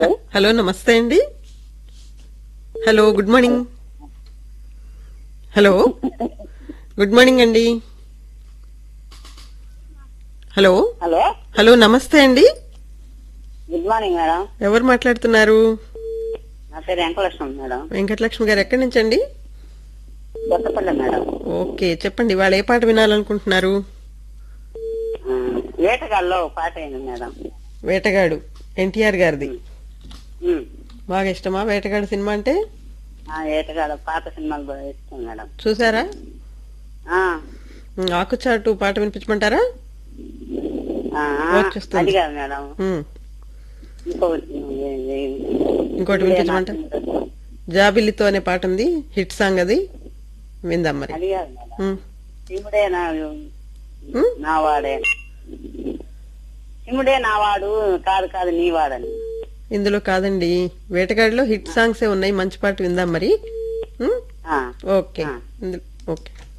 Hello నమస్తే అండి hello good morning hello good morning అండి హలో హలో హలో నమస్తే అండి గుడ్ మార్నింగ్ మేడం ఎవరు మాట్లాడుతున్నారు నా పేరు వెంకటలక్ష్మి మేడం వెంకటలక్ష్మి గారు ఎక్కడి నుంచి అండి కొత్తపల్లి మేడం ఓకే చెప్పండి వాళ్ళు ఏ పాట వినాలనుకుంటున్నారు ఆ, వేటగాళ్ళలో ఒక పాట అయింది మేడం వేటగాడు ఎన్టీఆర్ గారిది ఉమ్. బాగా ఇష్టమా వేటగాడు సినిమా అంటే ఆ వేటగాళ్ళ పాత సినిమాలు బాగా ఇష్టం మేడం చూసారా ఆ, ఉమ్, ఆకుచాటు పాట వినిపించమంటారా ఆ, వచ్చేస్తుంది. అది కాదు మేడం ఉమ్, ఇంకొకటి ఏ- ఏ- ఇంకోటి వినిపించమంటారా జాబిల్లితో అనే పాట ఉంది హిట్ సాంగ్ అది విందాం మరి అది కాదు మేడం ఉమ్, శివుడే నా ఉమ్, నా వాడే శివుడే నా వాడు కాదు కాదు నీ వాడని ఇందులో కాదండి వేటగాడిలో హిట్ సాంగ్సే ఉన్నాయి మంచి పాట విందాం మరి ఉమ్, ఆ, ఓకే ఆ. ఇందులో ఓకే